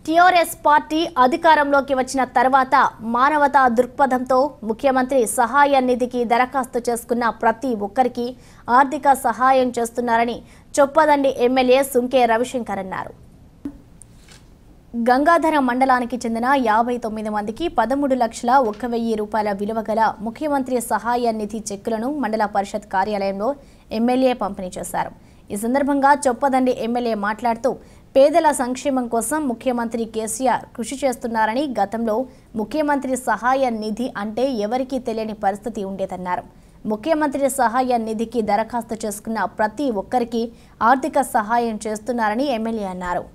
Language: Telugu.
టీఆర్ఎస్ పార్టీ అధికారంలోకి వచ్చిన తర్వాత మానవతా దృక్పథంతో ముఖ్యమంత్రి సహాయ నిధికి దరఖాస్తు చేసుకున్న ప్రతి ఒక్కరికి ఆర్థిక సహాయం చేస్తున్నారని చొప్పదండి ఎమ్మెల్యే సుంకే రవిశంకర్ అన్నారు గంగాధర మండలానికి చెందిన యాభై తొమ్మిది మందికి పదమూడు లక్షల ఒక్క వెయ్యి రూపాయల విలువ గల ముఖ్యమంత్రి సహాయ నిధి చెక్కులను మండల పరిషత్ కార్యాలయంలో ఎమ్మెల్యే పంపిణీ చేశారు ఈ సందర్భంగా చొప్పదండి ఎమ్మెల్యే మాట్లాడుతూ పేదల సంక్షేమం కోసం ముఖ్యమంత్రి కేసీఆర్ కృషి చేస్తున్నారని గతంలో ముఖ్యమంత్రి సహాయ నిధి అంటే ఎవరికీ తెలియని పరిస్థితి ఉండేదన్నారు ముఖ్యమంత్రి సహాయ నిధికి దరఖాస్తు చేసుకున్న ప్రతి ఒక్కరికి ఆర్థిక సహాయం చేస్తున్నారని ఎమ్మెల్యే అన్నారు